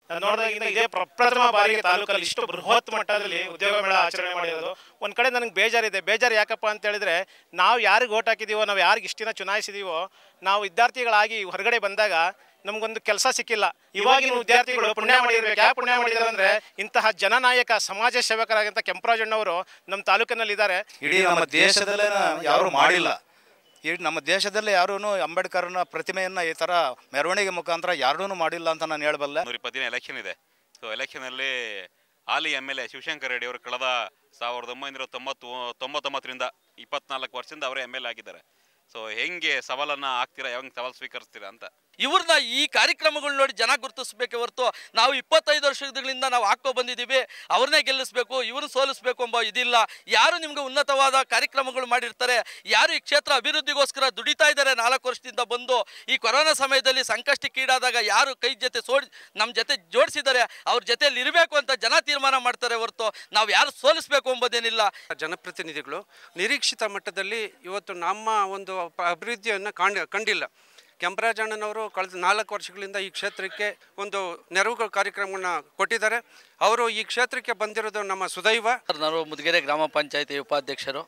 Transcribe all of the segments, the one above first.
ನಾನು ನೋಡಿದಾಗಿಂದ ಇದೇ ಪ್ರಪ್ರಥಮ ಬಾರಿಗೆ ತಾಲೂಕಲ್ಲಿ ಇಷ್ಟು ಬೃಹತ್ ಮಟ್ಟದಲ್ಲಿ ಉದ್ಯೋಗ ಮೇಳ ಆಚರಣೆ ಮಾಡಿರೋದು ಒಂದು ಕಡೆ ನನಗೆ ಬೇಜಾರಿದೆ ಬೇಜಾರು ಯಾಕಪ್ಪ ಅಂತ ಹೇಳಿದ್ರೆ ನಾವು ಯಾರಿಗೆ ಓಟ್ ಹಾಕಿದ್ದೀವೋ ನಾವು ಯಾರಿಗೆ ಇಷ್ಟು ದಿನ ಚುನಾಯಿಸಿದೀವೋ ನಾವು ವಿದ್ಯಾರ್ಥಿಗಳಾಗಿ ಹೊರಗಡೆ ಬಂದಾಗ ನಮಗೊಂದು ಕೆಲಸ ಸಿಕ್ಕಿಲ್ಲ ಇವಾಗಿನ ವಿದ್ಯಾರ್ಥಿಗಳು ಪುಣ್ಯ ಮಾಡಿರ್ಬೇಕು ಯಾಕೆ ಪುಣ್ಯ ಮಾಡಿದ್ದಾರೆ ಅಂದ್ರೆ ಇಂತಹ ಜನನಾಯಕ ಸಮಾಜ ಸೇವಕರಾಗಿಂತ ಕೆಂಪರಾಜಣ್ಣವರು ನಮ್ಮ ತಾಲೂಕಿನಲ್ಲಿ ಇದ್ದಾರೆ ಇಡೀ ನಮ್ಮ ದೇಶದಲ್ಲೇ ಯಾರೂ ಮಾಡಿಲ್ಲ ಇಡೀ ನಮ್ಮ ದೇಶದಲ್ಲೇ ಯಾರೂ ಅಂಬೇಡ್ಕರ್ನ ಪ್ರತಿಮೆಯನ್ನು ಈ ಥರ ಮೆರವಣಿಗೆ ಮುಖಾಂತರ ಯಾರೂ ಮಾಡಿಲ್ಲ ಅಂತ ನಾನು ಹೇಳಬಲ್ಲೆ ನೂರ ಇಪ್ಪತ್ತು ದಿನ ಎಲೆಕ್ಷನ್ ಇದೆ ಸೊ ಎಲೆಕ್ಷನಲ್ಲಿ ಹಾಲಿ M L A Shivashankar Reddy ಅವರು ಕಳೆದ ಸಾವಿರದ ಒಂಬೈನೂರ ತೊಂಬತ್ತು ತೊಂಬತ್ತೊಂಬತ್ತರಿಂದ ಇಪ್ಪತ್ನಾಲ್ಕು ವರ್ಷದಿಂದ ಅವರೇ ಎಮ್ ಎಲ್ ಎ ಆಗಿದ್ದಾರೆ ಸೊ ಹೆಂಗೆ ಸವಾಲನ್ನು ಹಾಕ್ತೀರಾ ಯಾವಾಗ ಸವಾಲು ಸ್ವೀಕರಿಸ್ತೀರಾ ಅಂತ ಇವ್ರನ್ನ ಈ ಕಾರ್ಯಕ್ರಮಗಳು ನೋಡಿ ಜನ ಗುರುತಿಸ್ಬೇಕೆ ಹೊರತು ನಾವು ಇಪ್ಪತ್ತೈದು ವರ್ಷಗಳಿಂದ ನಾವು ಹಾಕೋ ಬಂದಿದ್ದೀವಿ ಅವ್ರನ್ನೇ ಗೆಲ್ಲಿಸ್ಬೇಕು ಇವ್ರನ್ನ ಸೋಲಿಸ್ಬೇಕು ಎಂಬ ಇದಿಲ್ಲ ಯಾರು ನಿಮ್ಗೆ ಉನ್ನತವಾದ ಕಾರ್ಯಕ್ರಮಗಳು ಮಾಡಿರ್ತಾರೆ ಯಾರು ಈ ಕ್ಷೇತ್ರ ಅಭಿವೃದ್ಧಿಗೋಸ್ಕರ ದುಡಿತಾ ಇದ್ದಾರೆ ನಾಲ್ಕು ವರ್ಷದಿಂದ ಬಂದು ಈ ಕೊರೋನಾ ಸಮಯದಲ್ಲಿ ಸಂಕಷ್ಟಕ್ಕೀಡಾದಾಗ ಯಾರು ಕೈ ಜೊತೆ ಸೋಡಿ ನಮ್ಮ ಜೊತೆ ಜೋಡಿಸಿದ್ದಾರೆ ಅವ್ರ ಜೊತೆಯಲ್ಲಿ ಇರಬೇಕು ಅಂತ ಜನ ತೀರ್ಮಾನ ಮಾಡ್ತಾರೆ ಹೊರತು ನಾವು ಯಾರು ಸೋಲಿಸ್ಬೇಕು ಎಂಬುದೇನಿಲ್ಲ ಜನಪ್ರತಿನಿಧಿಗಳು ನಿರೀಕ್ಷಿತ ಮಟ್ಟದಲ್ಲಿ ಇವತ್ತು ನಮ್ಮ ಒಂದು ಪ- ಅಭಿವೃದ್ಧಿಯನ್ನು ಕಾಣ್ ಕಂಡಿಲ್ಲ ಕೆಂಪರಾಜಣ್ಣನವರು ಕಳೆದ ನಾಲ್ಕು ವರ್ಷಗಳಿಂದ ಈ ಕ್ಷೇತ್ರಕ್ಕೆ ಒಂದು ನೆರವು ಕಾರ್ಯಕ್ರಮಗಳನ್ನ ಕೊಟ್ಟಿದ್ದಾರೆ ಅವರು ಈ ಕ್ಷೇತ್ರಕ್ಕೆ ಬಂದಿರೋದು ನಮ್ಮ ಸುದೈವ ಸರ್, ನಾನು ಮುದ್ಗೆರೆ ಗ್ರಾಮ ಪಂಚಾಯತಿ ಉಪಾಧ್ಯಕ್ಷರು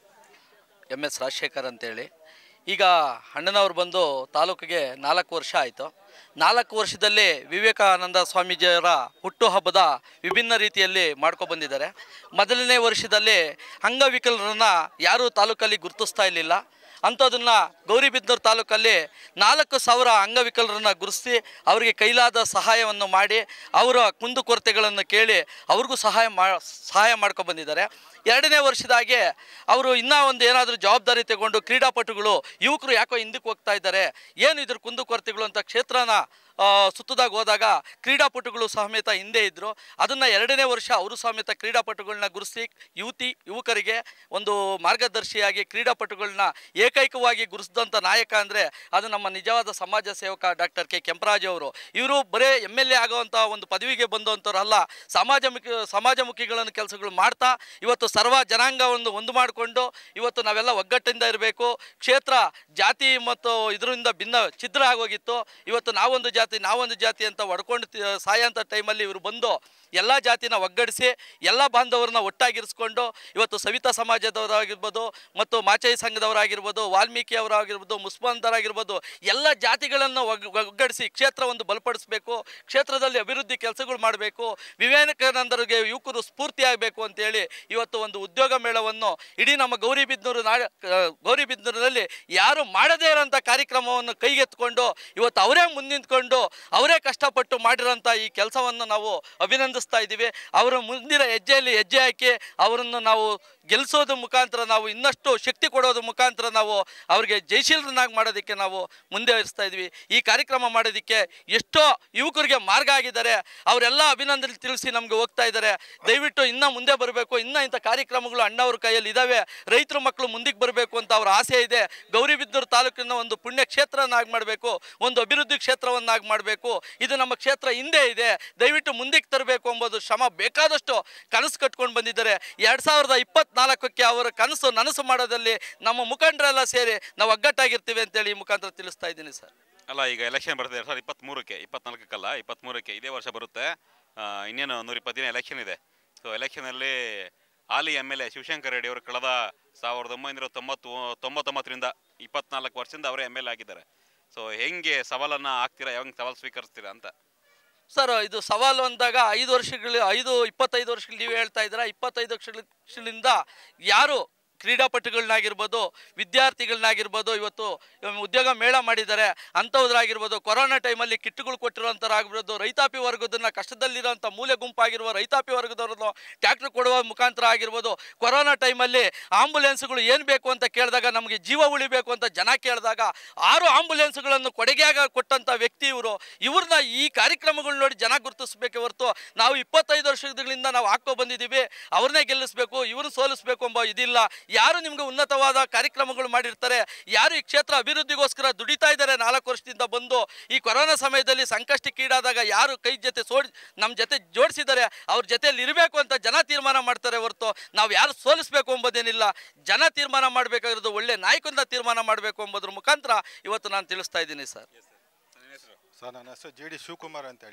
ಎಮ್ ಎಸ್ ರಾಜಶೇಖರ್ ಅಂತೇಳಿ ಈಗ ಅಣ್ಣನವ್ರು ಬಂದು ತಾಲೂಕಿಗೆ ನಾಲ್ಕು ವರ್ಷ ಆಯಿತು ನಾಲ್ಕು ವರ್ಷದಲ್ಲಿ ವಿವೇಕಾನಂದ ಸ್ವಾಮೀಜಿಯವರ ಹುಟ್ಟುಹಬ್ಬದ ವಿಭಿನ್ನ ರೀತಿಯಲ್ಲಿ ಮಾಡ್ಕೊಬಂದಿದ್ದಾರೆ ಮೊದಲನೇ ವರ್ಷದಲ್ಲಿ ಅಂಗವಿಕಲರನ್ನ ಯಾರೂ ತಾಲೂಕಲ್ಲಿ ಗುರುತಿಸ್ತಾ ಇರಲಿಲ್ಲ ಅಂಥದನ್ನು ಗೌರಿಬಿದನೂರು ತಾಲೂಕಲ್ಲಿ ನಾಲ್ಕು ಸಾವಿರ ಅಂಗವಿಕಲರನ್ನ ಗುರುತಿಸಿ ಅವರಿಗೆ ಕೈಲಾದ ಸಹಾಯವನ್ನು ಮಾಡಿ ಅವರ ಕುಂದುಕೊರತೆಗಳನ್ನು ಕೇಳಿ ಅವ್ರಿಗೂ ಸಹಾಯ ಮಾ ಸಹಾಯ ಮಾಡ್ಕೊಂಡು ಬಂದಿದ್ದಾರೆ ಎರಡನೇ ವರ್ಷದಾಗೆ ಅವರು ಇನ್ನೂ ಒಂದು ಏನಾದರೂ ಜವಾಬ್ದಾರಿ ತಗೊಂಡು ಕ್ರೀಡಾಪಟುಗಳು ಯುವಕರು ಯಾಕೋ ಹಿಂದಕ್ಕೆ ಹೋಗ್ತಾ ಇದ್ದಾರೆ ಏನು ಇದ್ರ ಕುಂದುಕೊರತೆಗಳು ಅಂತ ಕ್ಷೇತ್ರನ ಆ, ಸುತ್ತದಾಗ ಹೋದಾಗ ಕ್ರೀಡಾಪಟುಗಳು ಸಮೇತ ಹಿಂದೆ ಇದ್ದರು ಅದನ್ನು ಎರಡನೇ ವರ್ಷ ಅವರು ಸಮೇತ ಕ್ರೀಡಾಪಟುಗಳನ್ನ ಗುರುತಿಸಿ ಯುವತಿ ಯುವಕರಿಗೆ ಒಂದು ಮಾರ್ಗದರ್ಶಿಯಾಗಿ ಕ್ರೀಡಾಪಟುಗಳನ್ನ ಏಕೈಕವಾಗಿ ಗುರುಸಿದಂಥ ನಾಯಕ ಅಂದರೆ ಅದು ನಮ್ಮ ನಿಜವಾದ ಸಮಾಜ ಸೇವಕ ಡಾಕ್ಟರ್ ಕೆ ಕೆಂಪರಾಜ್ ಅವರು ಇವರು ಬರೇ ಎಮ್ ಎಲ್ ಎ ಆಗುವಂಥ ಒಂದು ಪದವಿಗೆ ಬಂದಂಥವ್ರಲ್ಲ ಸಮಾಜಮುಖಿ ಸಮಾಜಮುಖಿಗಳನ್ನು ಕೆಲಸಗಳು ಮಾಡ್ತಾ ಇವತ್ತು ಸರ್ವ ಜನಾಂಗವನ್ನು ಒಂದು ಮಾಡಿಕೊಂಡು ಇವತ್ತು ನಾವೆಲ್ಲ ಒಗ್ಗಟ್ಟಿಂದ ಇರಬೇಕು ಕ್ಷೇತ್ರ ಜಾತಿ ಮತ್ತು ಇದರಿಂದ ಭಿನ್ನ ಛಿದ್ರ ಆಗೋಗಿತ್ತು ಇವತ್ತು ನಾವೊಂದು ಜಾತಿ ನಾವೊಂದು ಜಾತಿ ಅಂತ ಹೊಡ್ಕೊಂಡು ತಿ- ಸಾಯೋಂಥ ಟೈಮಲ್ಲಿ ಇವರು ಬಂದು ಎಲ್ಲ ಜಾತಿನ ಒಗ್ಗಡಿಸಿ ಎಲ್ಲ ಬಾಂಧವರನ್ನ ಒಟ್ಟಾಗಿರಿಸ್ಕೊಂಡು ಇವತ್ತು ಸವಿತಾ ಸಮಾಜದವರಾಗಿರ್ಬೋದು ಮತ್ತು ಮಾಚೈ ಸಂಘದವರಾಗಿರ್ಬೋದು ವಾಲ್ಮೀಕಿ ಅವರಾಗಿರ್ಬೋದು ಮುಸ್ಮಾನ್ದರಾಗಿರ್ಬೋದು ಎಲ್ಲ ಜಾತಿಗಳನ್ನು ಒಗ್ ಒಗ್ಗಡಿಸಿ ಕ್ಷೇತ್ರ ಒಂದು ಬಲಪಡಿಸಬೇಕು ಕ್ಷೇತ್ರದಲ್ಲಿ ಅಭಿವೃದ್ಧಿ ಕೆಲಸಗಳು ಮಾಡಬೇಕು ವಿವೇಕಾನಂದರಿಗೆ ಯುವಕರು ಸ್ಫೂರ್ತಿಯಾಗಬೇಕು ಅಂತೇಳಿ ಇವತ್ತು ಒಂದು ಉದ್ಯೋಗ ಮೇಳವನ್ನು ಇಡೀ ನಮ್ಮ ಗೌರಿಬಿದನೂರು ನಾಡ ಗೌರಿಬಿದನೂರಿನಲ್ಲಿ ಯಾರು ಮಾಡದೇ ಇರೋಂಥ ಕಾರ್ಯಕ್ರಮವನ್ನು ಕೈಗೆತ್ಕೊಂಡು ಇವತ್ತು ಅವರೇ ಮುಂದಿಂತ್ಕೊಂಡು ಅವರೇ ಕಷ್ಟಪಟ್ಟು ಮಾಡಿರೋಂಥ ಈ ಕೆಲಸವನ್ನು ನಾವು ಅಭಿನಂದಿಸ್ತಾ ಇದ್ದೀವಿ ಅವರ ಮುಂದಿನ ಹೆಜ್ಜೆಯಲ್ಲಿ ಹೆಜ್ಜೆ ಹಾಕಿ ಅವರನ್ನು ನಾವು ಗೆಲ್ಲಿಸೋದ್ರ ಮುಖಾಂತರ ನಾವು ಇನ್ನಷ್ಟು ಶಕ್ತಿ ಕೊಡೋದ್ರ ಮುಖಾಂತರ ನಾವು ಅವರಿಗೆ ಜಯಶೀಲರನ್ನಾಗಿ ಮಾಡೋದಕ್ಕೆ ನಾವು ಮುಂದೆ ಹರಿಸ್ತಾ ಇದ್ವಿ ಈ ಕಾರ್ಯಕ್ರಮ ಮಾಡೋದಕ್ಕೆ ಎಷ್ಟೋ ಯುವಕರಿಗೆ ಮಾರ್ಗ ಆಗಿದ್ದಾರೆ ಅವರೆಲ್ಲ ಅಭಿನಂದನೆ ತಿಳಿಸಿ ನಮಗೆ ಹೋಗ್ತಾ ಇದ್ದಾರೆ ದಯವಿಟ್ಟು ಇನ್ನೂ ಮುಂದೆ ಬರಬೇಕು ಇನ್ನೂ ಇಂಥ ಕಾರ್ಯಕ್ರಮಗಳು ಅಣ್ಣವ್ರ ಕೈಯಲ್ಲಿ ಇದ್ದಾವೆ ರೈತರ ಮಕ್ಕಳು ಮುಂದಕ್ಕೆ ಬರಬೇಕು ಅಂತ ಅವರ ಆಸೆ ಇದೆ ಗೌರಿಬಿದನೂರು ತಾಲೂಕಿನ ಒಂದು ಪುಣ್ಯ ಕ್ಷೇತ್ರವನ್ನಾಗಿ ಮಾಡಬೇಕು ಒಂದು ಅಭಿವೃದ್ಧಿ ಕ್ಷೇತ್ರವನ್ನಾಗಿ ಮಾಡಬೇಕು ಇದು ನಮ್ಮ ಕ್ಷೇತ್ರ ಹಿಂದೆ ಇದೆ ದಯವಿಟ್ಟು ಮುಂದಕ್ಕೆ ತರಬೇಕು ಎಂಬುದು ಶ್ರಮ ಬೇಕಾದಷ್ಟು ಕನಸು ಕಟ್ಕೊಂಡು ಬಂದಿದ್ದಾರೆ ಎರಡು ಸಾವಿರದ ಇಪ್ಪತ್ನಾಲ್ಕಕ್ಕೆ ಅವರ ಕನಸು ನನಸು ಮಾಡೋದಲ್ಲಿ ನಮ್ಮ ಮುಖಂಡರೆಲ್ಲ ಸೇರಿ ನಾವು ಒಗ್ಗಟ್ಟಾಗಿರ್ತೀವಿ ಅಂತೇಳಿ ಈ ಮುಖಾಂತರ ತಿಳಿಸ್ತಾ ಇದ್ದೀನಿ ಸರ್ ಅಲ್ಲ ಈಗ ಎಲೆಕ್ಷನ್ ಬರುತ್ತೆ ಎರಡು ಸಾವಿರದ ಇಪ್ಪತ್ತ್ಮೂರಕ್ಕೆ ಇಪ್ಪತ್ನಾಲ್ಕಕ್ಕಲ್ಲ ಇಪ್ಪತ್ತ್ಮೂರಕ್ಕೆ ಇದೇ ವರ್ಷ ಬರುತ್ತೆ ಆ, ಇನ್ನೇನು ನೂರ ಇಪ್ಪತ್ತು ದಿನ ಎಲೆಕ್ಷನ್ ಇದೆ ಸೊ ಎಲೆಕ್ಷನಲ್ಲಿ ಹಾಲಿ M L A Shivashankar Reddy ಅವರು ಕಳೆದ ಸಾವಿರದ ಒಂಬೈನೂರ ತೊಂಬತ್ತು ತೊಂಬತ್ತೊಂಬತ್ತರಿಂದ ಇಪ್ಪತ್ನಾಲ್ಕು ವರ್ಷದಿಂದ ಅವರೇ ಎಮ್ ಎಲ್ ಎ ಆಗಿದ್ದಾರೆ ಸೊ ಹೆಂಗೆ ಸವಾಲನ್ನು ಹಾಕ್ತೀರಾ ಯಾವಾಗ ಸವಾಲು ಸ್ವೀಕರಿಸ್ತೀರಾ ಅಂತ ಸರ್ ಇದು ಸವಾಲು ಅಂದಾಗ ಐದು ವರ್ಷಗಳು ಐದು ಇಪ್ಪತ್ತೈದು ವರ್ಷಗಳು ನೀವು ಹೇಳ್ತಾ ಇದ್ದೀರಾ ಇಪ್ಪತ್ತೈದು ವರ್ಷಗಳಿಂದ ಯಾರು ಕ್ರೀಡಾಪಟುಗಳನ್ನಾಗಿರ್ಬೋದು ವಿದ್ಯಾರ್ಥಿಗಳನ್ನಾಗಿರ್ಬೋದು ಇವತ್ತು ಉದ್ಯೋಗ ಮೇಳ ಮಾಡಿದ್ದಾರೆ ಅಂಥವ್ರಾಗಿರ್ಬೋದು ಕೊರೋನಾ ಟೈಮಲ್ಲಿ ಕಿಟ್ಗಳು ಕೊಟ್ಟಿರೋಂಥವ್ರಾಗಿರ್ಬೋದು ರೈತಾಪಿ ವರ್ಗದನ್ನ ಕಷ್ಟದಲ್ಲಿರೋಂಥ ಮೂಲೆ ಗುಂಪಾಗಿರುವ ರೈತಾಪಿ ವರ್ಗದವ್ರನ್ನು ಟ್ಯಾಕ್ಟ್ರ್ ಕೊಡುವ ಮುಖಾಂತರ ಆಗಿರ್ಬೋದು ಕೊರೋನಾ ಟೈಮಲ್ಲಿ ಆಂಬುಲೆನ್ಸ್ಗಳು ಏನು ಬೇಕು ಅಂತ ಕೇಳಿದಾಗ ನಮಗೆ ಜೀವ ಉಳಿಬೇಕು ಅಂತ ಜನ ಕೇಳಿದಾಗ ಆರು ಆಂಬುಲೆನ್ಸ್ಗಳನ್ನು ಕೊಡುಗೆಯಾಗ ಕೊಟ್ಟಂಥ ವ್ಯಕ್ತಿ ಇವರು ಇವ್ರನ್ನ ಈ ಕಾರ್ಯಕ್ರಮಗಳು ನೋಡಿ ಜನ ಗುರುತಿಸ್ಬೇಕೆ ಹೊರತು ನಾವು ಇಪ್ಪತ್ತೈದು ವರ್ಷಗಳಿಂದ ನಾವು ಹಾಕೋ ಬಂದಿದ್ದೀವಿ ಅವ್ರನ್ನೇ ಗೆಲ್ಲಿಸ್ಬೇಕು ಇವ್ರನ್ನ ಸೋಲಿಸ್ಬೇಕು ಎಂಬ ಇದಿಲ್ಲ ಯಾರು ನಿಮ್ಗೆ ಉನ್ನತವಾದ ಕಾರ್ಯಕ್ರಮಗಳು ಮಾಡಿರ್ತಾರೆ ಯಾರು ಈ ಕ್ಷೇತ್ರ ಅಭಿವೃದ್ಧಿಗೋಸ್ಕರ ದುಡಿತಾ ಇದ್ದಾರೆ ನಾಲ್ಕು ವರ್ಷದಿಂದ ಬಂದು ಈ ಕೊರೋನಾ ಸಮಯದಲ್ಲಿ ಸಂಕಷ್ಟಕ್ಕೀಡಾದಾಗ ಯಾರು ಕೈ ಜೊತೆ ಸೋಡಿ ನಮ್ಮ ಜೊತೆ ಜೋಡಿಸಿದ್ದಾರೆ ಅವ್ರ ಜೊತೆಯಲ್ಲಿ ಇರಬೇಕು ಅಂತ ಜನ ತೀರ್ಮಾನ ಮಾಡ್ತಾರೆ ಹೊರತು ನಾವು ಯಾರು ಸೋಲಿಸ್ಬೇಕು ಎಂಬುದೇನಿಲ್ಲ ಜನ ತೀರ್ಮಾನ ಮಾಡಬೇಕಾಗಿರೋದು ಒಳ್ಳೆ ನಾಯಕರಿಂದ ತೀರ್ಮಾನ ಮಾಡಬೇಕು ಎಂಬುದ್ರ ಮುಖಾಂತರ ಇವತ್ತು ನಾನು ತಿಳಿಸ್ತಾ ಇದ್ದೀನಿ ಸರ್ ಸರ್ ನನ್ನ ಹೆಸರು ಜಿ ಡಿ ಶಿವಕುಮಾರ್ ಅಂತೇಳಿ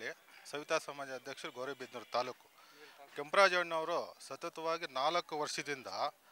ಸವಿತಾ ಸಮಾಜ ಅಧ್ಯಕ್ಷರು ಗೌರಿಬಿದನೂರು ತಾಲೂಕು ಕೆಂಪರಾಜಣ್ಣವರು ಸತತವಾಗಿ ನಾಲ್ಕು ವರ್ಷದಿಂದ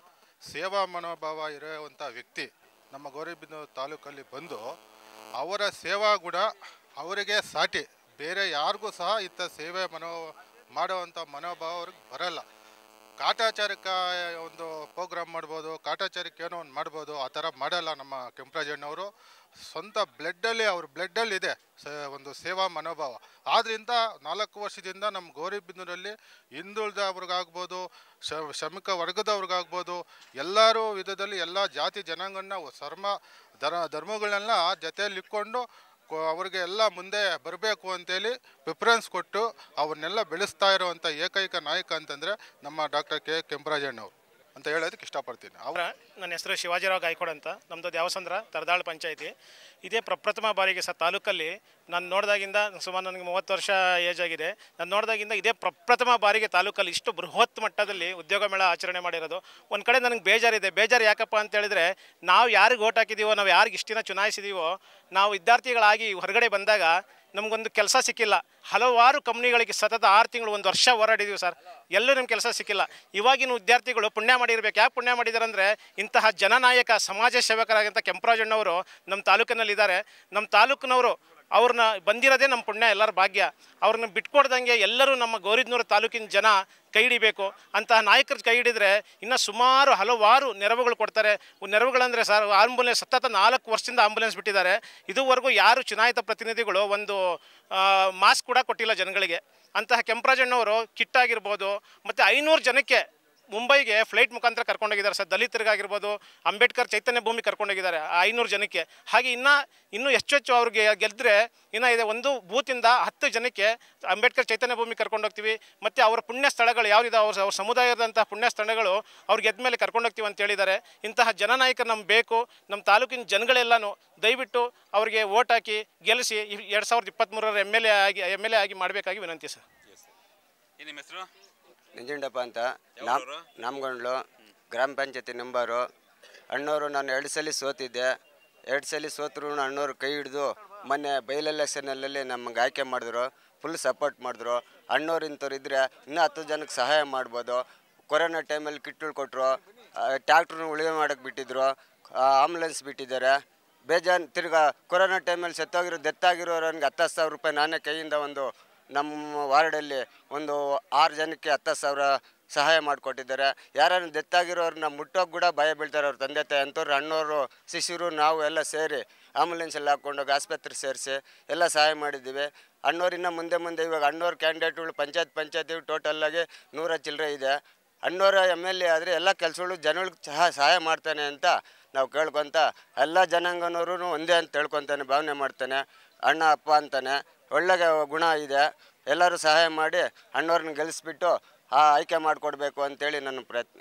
ಸೇವಾ ಮನೋಭಾವ ಇರುವಂಥ ವ್ಯಕ್ತಿ ನಮ್ಮ ಗೌರಿಬಿದನೂರು ತಾಲೂಕಲ್ಲಿ ಬಂದು ಅವರ ಸೇವಾ ಗುಣ ಅವರಿಗೆ ಸಾಟಿ ಬೇರೆ ಯಾರಿಗೂ ಸಹ ಇಂಥ ಸೇವೆ ಮನೋ ಮಾಡುವಂಥ ಮನೋಭಾವ ಅವ್ರಿಗೆ ಬರಲ್ಲ ಕಾಟಾಚಾರಕ್ಕೆ ಒಂದು ಪ್ರೋಗ್ರಾಮ್ ಮಾಡ್ಬೋದು ಕಾಟಾಚಾರಕ್ಕೆ ಏನೋ ಒಂದು ಮಾಡ್ಬೋದು ಆ ಥರ ಮಾಡಲ್ಲ ನಮ್ಮ ಕೆಂಪರಾಜಣ್ಣವರು ಸ್ವಂತ ಬ್ಲಡ್ಡಲ್ಲಿ ಅವ್ರ ಬ್ಲಡ್ಡಲ್ಲಿ ಇದೆ ಸ ಒಂದು ಸೇವಾ ಮನೋಭಾವ ಆದ್ದರಿಂದ ನಾಲ್ಕು ವರ್ಷದಿಂದ ನಮ್ಮ ಗೌರಿಬಿದನೂರಲ್ಲಿ ಹಿಂದುಳಿದವ್ರಿಗಾಗ್ಬೋದು ಶ ಶ್ರಮಿಕ ವರ್ಗದವ್ರಿಗಾಗ್ಬೋದು ಎಲ್ಲರೂ ವಿಧದಲ್ಲಿ ಎಲ್ಲ ಜಾತಿ ಜನಾಂಗನ ಸರ್ಮ ಧರ ಧರ್ಮಗಳನ್ನೆಲ್ಲ ಜೊತೆಯಲ್ಲಿ ಇಟ್ಕೊಂಡು ಕೊ- ಅವ್ರಿಗೆ ಎಲ್ಲ ಮುಂದೆ ಬರಬೇಕು ಅಂತೇಳಿ ಪ್ರಿಫರೆನ್ಸ್ ಕೊಟ್ಟು ಅವ್ರನ್ನೆಲ್ಲ ಬೆಳೆಸ್ತಾ ಇರುವಂಥ ಏಕೈಕ ನಾಯಕ ಅಂತಂದರೆ ನಮ್ಮ ಡಾಕ್ಟರ್ ಕೆ ಕೆಂಪರಾಜಣ್ಣವರು ಅಂತ ಹೇಳೋದಕ್ಕೆ ಇಷ್ಟಪಡ್ತೀನಿ ಅವ್ರು ನನ್ನ ಹೆಸರು ಶಿವಾಜಿರಾವ್ ಗಾಯ್ಕೋಡ್ ಅಂತ ನಮ್ಮದು ದೇವಸಂದ್ರ ತರದಾಳ್ ಪಂಚಾಯತಿ ಇದೇ ಪ್ರಪ್ರಥಮ ಬಾರಿಗೆ ಸರ್ ತಾಲೂಕಲ್ಲಿ ನಾನು ನೋಡಿದಾಗಿಂದ ಸುಮಾರು ನನಗೆ ಮೂವತ್ತು ವರ್ಷ ಏಜ್ ಆಗಿದೆ ನಾನು ನೋಡಿದಾಗಿಂದ ಇದೇ ಪ್ರಪ್ರಥಮ ಬಾರಿಗೆ ತಾಲೂಕಲ್ಲಿ ಇಷ್ಟು ಬೃಹತ್ ಮಟ್ಟದಲ್ಲಿ ಉದ್ಯೋಗ ಮೇಳ ಆಚರಣೆ ಮಾಡಿರೋದು ಒಂದು ಕಡೆ ನನಗೆ ಬೇಜಾರಿದೆ ಬೇಜಾರು ಯಾಕಪ್ಪ ಅಂತ ಹೇಳಿದ್ರೆ ನಾವು ಯಾರಿಗೆ ಓಟ್ ಹಾಕಿದ್ದೀವೋ ನಾವು ಯಾರಿಗೆ ಇಷ್ಟಿನ ಚುನಾಯಿಸಿದ್ದೀವೋ ನಾವು ವಿದ್ಯಾರ್ಥಿಗಳಾಗಿ ಹೊರಗಡೆ ಬಂದಾಗ ನಮಗೊಂದು ಕೆಲಸ ಸಿಕ್ಕಿಲ್ಲ ಹಲವಾರು ಕಂಪ್ನಿಗಳಿಗೆ ಸತತ ಆರು ತಿಂಗಳು ಒಂದು ವರ್ಷ ಹೋರಾಡಿದ್ದೀವಿ ಸರ್ ಎಲ್ಲೂ ನಮ್ಗೆ ಕೆಲಸ ಸಿಕ್ಕಿಲ್ಲ ಇವಾಗಿನ ವಿದ್ಯಾರ್ಥಿಗಳು ಪುಣ್ಯ ಮಾಡಿರ್ಬೇಕು ಯಾಕೆ ಪುಣ್ಯ ಮಾಡಿದ್ದಾರೆ ಅಂದರೆ ಇಂತಹ ಜನನಾಯಕ ಸಮಾಜ ಸೇವಕರಾಗಿಂತ ಕೆಂಪರಾಜಣ್ಣವರು ನಮ್ಮ ತಾಲೂಕಿನಲ್ಲಿದ್ದಾರೆ ನಮ್ಮ ತಾಲೂಕಿನವರು ಅವ್ರನ್ನ ಬಂದಿರೋದೇ ನಮ್ಮ ಪುಣ್ಯ ಎಲ್ಲರ ಭಾಗ್ಯ ಅವ್ರನ್ನ ಬಿಟ್ಕೊಡ್ದಂಗೆ ಎಲ್ಲರೂ ನಮ್ಮ ಗೌರಿದ್ನೂರು ತಾಲೂಕಿನ ಜನ ಕೈ ಹಿಡಿಬೇಕು ಅಂತಹ ನಾಯಕರು ಕೈ ಹಿಡಿದ್ರೆ ಇನ್ನು ಸುಮಾರು ಹಲವಾರು ನೆರವುಗಳು ಕೊಡ್ತಾರೆ ನೆರವುಗಳಂದರೆ ಸರ್ ಆಂಬುಲೆನ್ಸ್ ಸತತ ನಾಲ್ಕು ವರ್ಷದಿಂದ ಆಂಬುಲೆನ್ಸ್ ಬಿಟ್ಟಿದ್ದಾರೆ ಇದುವರೆಗೂ ಯಾರು ಚುನಾಯಿತ ಪ್ರತಿನಿಧಿಗಳು ಒಂದು ಮಾಸ್ಕ್ ಕೂಡ ಕೊಟ್ಟಿಲ್ಲ ಜನಗಳಿಗೆ ಅಂತಹ ಕೆಂಪರಾಜಣ್ಣವರು ಕಿಟ್ ಆಗಿರ್ಬೋದು ಮತ್ತು ಐನೂರು ಜನಕ್ಕೆ ಮುಂಬೈಗೆ ಫ್ಲೈಟ್ ಮುಖಾಂತರ ಕರ್ಕೊಂಡೋಗಿದ್ದಾರೆ ಸರ್ ದಲಿತರಿಗಾಗಿರ್ಬೋದು ಅಂಬೇಡ್ಕರ್ ಚೈತನ್ಯ ಭೂಮಿ ಕರ್ಕೊಂಡೋಗಿದ್ದಾರೆ ಆ ಐನೂರು ಜನಕ್ಕೆ ಹಾಗೆ ಇನ್ನು ಇನ್ನೂ ಹೆಚ್ಚು ಹೆಚ್ಚು ಅವ್ರಿಗೆ ಗೆದ್ದರೆ ಇನ್ನು ಇದೆ ಒಂದು ಬೂತಿಂದ ಹತ್ತು ಜನಕ್ಕೆ ಅಂಬೇಡ್ಕರ್ ಚೈತನ್ಯ ಭೂಮಿ ಕರ್ಕೊಂಡೋಗ್ತೀವಿ ಮತ್ತು ಅವರ ಪುಣ್ಯ ಸ್ಥಳಗಳು ಯಾವುದಿದೆ ಅವ್ರ ಅವ್ರ ಸಮುದಾಯದಂತಹ ಪುಣ್ಯ ಸ್ಥಳಗಳು ಅವ್ರಿಗೆ ಗೆದ್ದ ಮೇಲೆ ಕರ್ಕೊಂಡೋಗ್ತೀವಿ ಅಂತ ಹೇಳಿದ್ದಾರೆ ಇಂತಹ ಜನನಾಯಕರು ನಮ್ಗೆ ಬೇಕು ನಮ್ಮ ತಾಲೂಕಿನ ಜನಗಳೆಲ್ಲನೂ ದಯವಿಟ್ಟು ಅವರಿಗೆ ಓಟ್ ಹಾಕಿ ಗೆಲ್ಲಿಸಿ ಎರಡು ಸಾವಿರದ ಇಪ್ಪತ್ತ್ಮೂರರ ಎಮ್ ಎಲ್ ಎ ಆಗಿ ಎಮ್ ಎಲ್ ಎ ಆಗಿ ಮಾಡಬೇಕಾಗಿ ವಿನಂತಿ ಸರ್ ಏನು ನಿಮ್ಮ ಹೆಸರು ನಂಜುಂಡಪ್ಪ ಅಂತ ನಾಮ್ ನಾಮಗೊಂಡ್ಲು ಗ್ರಾಮ ಪಂಚಾಯತಿ ನಂಬರು ಅಣ್ಣವರು ನಾನು ಎರಡು ಸಲ ಸೋತಿದ್ದೆ ಎರಡು ಸಲ ಸೋತರು ಅಣ್ಣವ್ರು ಕೈ ಹಿಡಿದು ಮೊನ್ನೆ ಬೈಲ್ ಎಲೆಕ್ಷನಲ್ಲಿ ನಮಗೆ ಆಯ್ಕೆ ಮಾಡಿದ್ರು ಫುಲ್ ಸಪೋರ್ಟ್ ಮಾಡಿದ್ರು ಅಣ್ಣವ್ರು ಇಂಥವ್ರು ಇದ್ದರೆ ಇನ್ನೂ ಹತ್ತು ಜನಕ್ಕೆ ಸಹಾಯ ಮಾಡ್ಬೋದು ಕೊರೋನಾ ಟೈಮಲ್ಲಿ ಕಿಟ್ಟುಗಳು ಕೊಟ್ಟರು ಟ್ಯಾಕ್ಟ್ರನ್ನ ಉಳಿವೆ ಮಾಡೋಕ್ಕೆ ಬಿಟ್ಟಿದ್ರು ಆಂಬುಲೆನ್ಸ್ ಬಿಟ್ಟಿದ್ದಾರೆ ಬೇಜಾನ್ ತಿರ್ಗಾ ಕೊರೋನಾ ಟೈಮಲ್ಲಿ ಸತ್ತೋಗಿರೋ ಡೆತ್ ಆಗಿರೋರಿಗೆ ಹತ್ತು ಸಾವಿರ ರೂಪಾಯಿ ನಾನೇ ಕೈಯಿಂದ ಒಂದು ನಮ್ಮ ವಾರ್ಡಲ್ಲಿ ಒಂದು ಆರು ಜನಕ್ಕೆ ಹತ್ತು ಸಾವಿರ ಸಹಾಯ ಮಾಡಿಕೊಟ್ಟಿದ್ದಾರೆ ಯಾರನ್ನು ಡೆತ್ ಆಗಿರೋರನ್ನ ಮುಟ್ಟೋಕೆ ಕೂಡ ಭಯ ಬೀಳ್ತಾರೆ ಅವ್ರ ತಂದೆ ತಾಯಿ ಅಂಥವ್ರು ಅಣ್ಣವರು ಶಿಷ್ಯರು ನಾವು ಎಲ್ಲ ಸೇರಿ ಆಂಬುಲೆನ್ಸ್ ಎಲ್ಲ ಹಾಕ್ಕೊಂಡೋಗಿ ಆಸ್ಪತ್ರೆ ಸೇರಿಸಿ ಎಲ್ಲ ಸಹಾಯ ಮಾಡಿದ್ದೀವಿ ಅಣ್ಣವ್ರಿನ್ನ ಮುಂದೆ ಮುಂದೆ ಇವಾಗ ಅಣ್ಣವ್ರ ಕ್ಯಾಂಡಿಡೇಟ್ಗಳು ಪಂಚಾಯತ್ ಪಂಚಾಯತಿ ಟೋಟಲ್ಲಾಗಿ ನೂರ ಚಿಲ್ಲರೆ ಇದೆ ಅಣ್ಣವರ ಎಮ್ ಎಲ್ ಎ ಆದರೆ ಎಲ್ಲ ಕೆಲಸಗಳು ಜನಗಳಿಗೆ ಸಹ ಸಹಾಯ ಮಾಡ್ತಾನೆ ಅಂತ ನಾವು ಕೇಳ್ಕೊತ ಎಲ್ಲ ಜನಾಂಗನವರು ಒಂದೇ ಅಂತ ತಿಳ್ಕೊತಾನೆ ಭಾವನೆ ಮಾಡ್ತಾನೆ ಅಣ್ಣ ಅಪ್ಪ ಅಂತಾನೆ ಒಳ್ಳೆ ಗುಣ ಇದೆ ಎಲ್ಲರೂ ಸಹಾಯ ಮಾಡಿ ಅಣ್ಣವ್ರನ್ನ ಗೆಲ್ಲಿಸ್ಬಿಟ್ಟು ಆ ಆಯ್ಕೆ ಮಾಡಿಕೊಡ್ಬೇಕು ಅಂತೇಳಿ ನನ್ನ ಪ್ರಯತ್ನ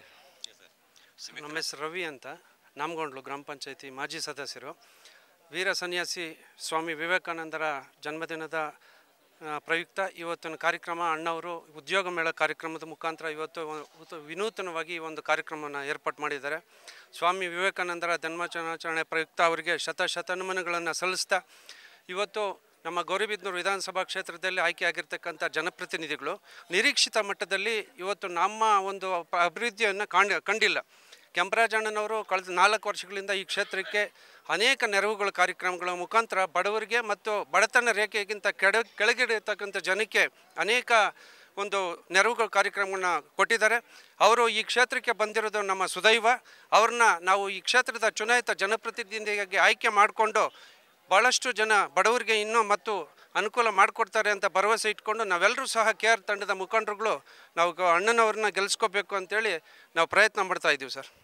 ನಮ್ಮ ಹೆಸರು ರವಿ ಅಂತ ನಾಮಗೊಂಡ್ಲು ಗ್ರಾಮ ಪಂಚಾಯತಿ ಮಾಜಿ ಸದಸ್ಯರು ವೀರ ಸನ್ಯಾಸಿ ಸ್ವಾಮಿ ವಿವೇಕಾನಂದರ ಜನ್ಮದಿನದ ಆ, ಪ್ರಯುಕ್ತ ಇವತ್ತಿನ ಕಾರ್ಯಕ್ರಮ ಅಣ್ಣವರು ಉದ್ಯೋಗ ಮೇಳ ಕಾರ್ಯಕ್ರಮದ ಮುಖಾಂತರ ಇವತ್ತು ಒ- ಉತ- ವಿನೂತನವಾಗಿ ಈ ಒಂದು ಕಾರ್ಯಕ್ರಮವನ್ನು ಏರ್ಪಾಡು ಮಾಡಿದ್ದಾರೆ ಸ್ವಾಮಿ ವಿವೇಕಾನಂದರ ಜನ್ಮಾಚರಣೆ ಪ್ರಯುಕ್ತ ಅವರಿಗೆ ಶತ ಶತನಮನಗಳನ್ನು ಸಲ್ಲಿಸ್ತಾ ಇವತ್ತು ನಮ್ಮ ಗೌರಿಬಿದನೂರು ವಿಧಾನಸಭಾ ಕ್ಷೇತ್ರದಲ್ಲಿ ಆಯ್ಕೆಯಾಗಿರ್ತಕ್ಕಂಥ ಜನಪ್ರತಿನಿಧಿಗಳು ನಿರೀಕ್ಷಿತ ಮಟ್ಟದಲ್ಲಿ ಇವತ್ತು ನಮ್ಮ ಒಂದು ಪ- ಅಭಿವೃದ್ಧಿಯನ್ನು ಕಾಣ್ ಕಂಡಿಲ್ಲ ಕೆಂಪರಾಜಣ್ಣನವರು ಕಳೆದ ನಾಲ್ಕು ವರ್ಷಗಳಿಂದ ಈ ಕ್ಷೇತ್ರಕ್ಕೆ ಅನೇಕ ನೆರವುಗಳ ಕಾರ್ಯಕ್ರಮಗಳ ಮುಖಾಂತರ ಬಡವರಿಗೆ ಮತ್ತು ಬಡತನ ರೇಖೆಗಿಂತ ಕೆಡ ಕೆಳಗಿಡಿರ್ತಕ್ಕಂಥ ಜನಕ್ಕೆ ಅನೇಕ ಒಂದು ನೆರವುಗಳ ಕಾರ್ಯಕ್ರಮಗಳನ್ನ ಕೊಟ್ಟಿದ್ದಾರೆ ಅವರು ಈ ಕ್ಷೇತ್ರಕ್ಕೆ ಬಂದಿರೋದು ನಮ್ಮ ಸುದೈವ ಅವ್ರನ್ನ ನಾವು ಈ ಕ್ಷೇತ್ರದ ಚುನಾಯಿತ ಜನಪ್ರತಿನಿಧಿಯಾಗಿ ಆಯ್ಕೆ ಮಾಡಿಕೊಂಡು ಭಾಳಷ್ಟು ಜನ ಬಡವರಿಗೆ ಇನ್ನೂ ಮತ್ತು ಅನುಕೂಲ ಮಾಡಿಕೊಡ್ತಾರೆ ಅಂತ ಭರವಸೆ ಇಟ್ಕೊಂಡು ನಾವೆಲ್ಲರೂ ಸಹ ಕೆ ಆರ್ ತಂಡದ ಮುಖಂಡರುಗಳು ನಾವು ಗ- ಅಣ್ಣನವ್ರನ್ನ ಗೆಲ್ಲಿಸ್ಕೋಬೇಕು ಅಂತೇಳಿ ನಾವು ಪ್ರಯತ್ನ ಮಾಡ್ತಾ ಇದ್ದೀವಿ ಸರ್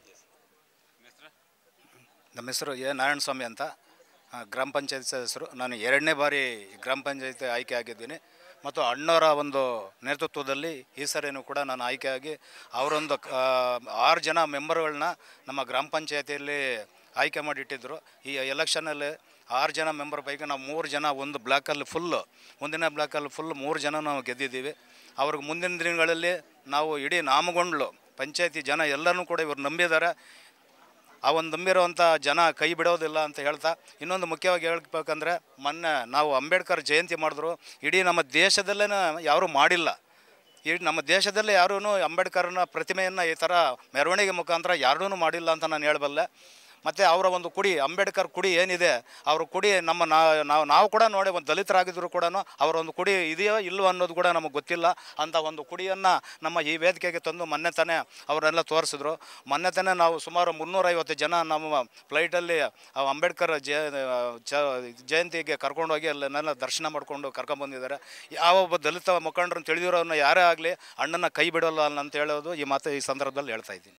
ನಮ್ಮ ಹೆಸರು ಎ ನಾರಾಯಣ ಸ್ವಾಮಿ ಅಂತ ಆ, ಗ್ರಾಮ ಪಂಚಾಯತ್ ಸದಸ್ಯರು ನಾನು ಎರಡನೇ ಬಾರಿ ಗ್ರಾಮ ಪಂಚಾಯತ್ ಆಯ್ಕೆ ಆಗಿದ್ದೀನಿ ಮತ್ತು ಅಣ್ಣವರ ಒಂದು ನೇತೃತ್ವದಲ್ಲಿ ಈ ಸರಿನೂ ಕೂಡ ನಾನು ಆಯ್ಕೆಯಾಗಿ ಅವರೊಂದು ಆ, ಆರು ಜನ ಮೆಂಬರ್ಗಳನ್ನ ನಮ್ಮ ಗ್ರಾಮ ಪಂಚಾಯತಿಯಲ್ಲಿ ಆಯ್ಕೆ ಮಾಡಿಟ್ಟಿದ್ದರು ಈ ಎಲೆಕ್ಷನಲ್ಲಿ ಆರು ಜನ ಮೆಂಬರ್ ಪೈಕಿ ನಾವು ಮೂರು ಜನ ಒಂದು ಬ್ಲಾಕಲ್ಲಿ ಫುಲ್ಲು ಮುಂದಿನ ಬ್ಲಾಕಲ್ಲಿ ಫುಲ್ ಮೂರು ಜನ ನಾವು ಗೆದ್ದಿದ್ದೀವಿ ಅವ್ರಿಗೆ ಮುಂದಿನ ದಿನಗಳಲ್ಲಿ ನಾವು ಇಡೀ ನಾಮಗೊಂಡ್ಲು ಪಂಚಾಯತಿ ಜನ ಎಲ್ಲರೂ ಕೂಡ ಇವ್ರು ನಂಬಿದ್ದಾರೆ ಆ ಒಂದು ನಂಬಿರುವಂಥ ಜನ ಕೈ ಬಿಡೋದಿಲ್ಲ ಅಂತ ಹೇಳ್ತಾ ಇನ್ನೊಂದು ಮುಖ್ಯವಾಗಿ ಹೇಳ್ಬೇಕಂದ್ರೆ ಮೊನ್ನೆ ನಾವು ಅಂಬೇಡ್ಕರ್ ಜಯಂತಿ ಮಾಡಿದ್ರು ಇಡೀ ನಮ್ಮ ದೇಶದಲ್ಲೇ ಯಾರೂ ಮಾಡಿಲ್ಲ ಈ ನಮ್ಮ ದೇಶದಲ್ಲೇ ಯಾರೂ ಅಂಬೇಡ್ಕರ್ನ ಪ್ರತಿಮೆಯನ್ನು ಈ ಥರ ಮೆರವಣಿಗೆ ಮುಖಾಂತರ ಯಾರೂ ಮಾಡಿಲ್ಲ ಅಂತ ನಾನು ಹೇಳಬಲ್ಲೆ ಮತ್ತು ಅವರ ಒಂದು ಕುಡಿ ಅಂಬೇಡ್ಕರ್ ಕುಡಿ ಏನಿದೆ ಅವ್ರ ಕುಡಿ ನಮ್ಮ ನಾ- ನಾವು ನಾವು ಕೂಡ ನೋಡಿ ಒಂದು ದಲಿತರಾಗಿದ್ದರೂ ಕೂಡ ಅವರ ಒಂದು ಕುಡಿ ಇದೆಯೋ ಇಲ್ಲವೋ ಅನ್ನೋದು ಕೂಡ ನಮಗೆ ಗೊತ್ತಿಲ್ಲ ಅಂಥ ಒಂದು ಕುಡಿಯನ್ನು ನಮ್ಮ ಈ ವೇದಿಕೆಗೆ ತಂದು ಮೊನ್ನೆ ತಾನೇ ಅವರೆಲ್ಲ ತೋರಿಸಿದ್ರು ಮೊನ್ನೆ ತಾನೇ ನಾವು ಸುಮಾರು ಮುನ್ನೂರೈವತ್ತು ಜನ ನಮ್ಮ ಫ್ಲೈಟಲ್ಲಿ ಆ ಅಂಬೇಡ್ಕರ್ ಜಯ ಚ ಜಯಂತಿಗೆ ಕರ್ಕೊಂಡೋಗಿ ಅಲ್ಲೆಲ್ಲ ದರ್ಶನ ಮಾಡಿಕೊಂಡು ಕರ್ಕೊಂಬಂದಿದ್ದಾರೆ ಯಾವ ಒಬ್ಬ ದಲಿತ ಮುಖಂಡರನ್ನು ತಿಳಿದಿರೋನ್ನ ಯಾರೇ ಆಗಲಿ ಅಣ್ಣನ ಕೈ ಬಿಡೋಲ್ಲ ಅಂತ ಹೇಳೋದು ಈ ಮಾತು ಈ ಸಂದರ್ಭದಲ್ಲಿ ಹೇಳ್ತಾ ಇದ್ದೀನಿ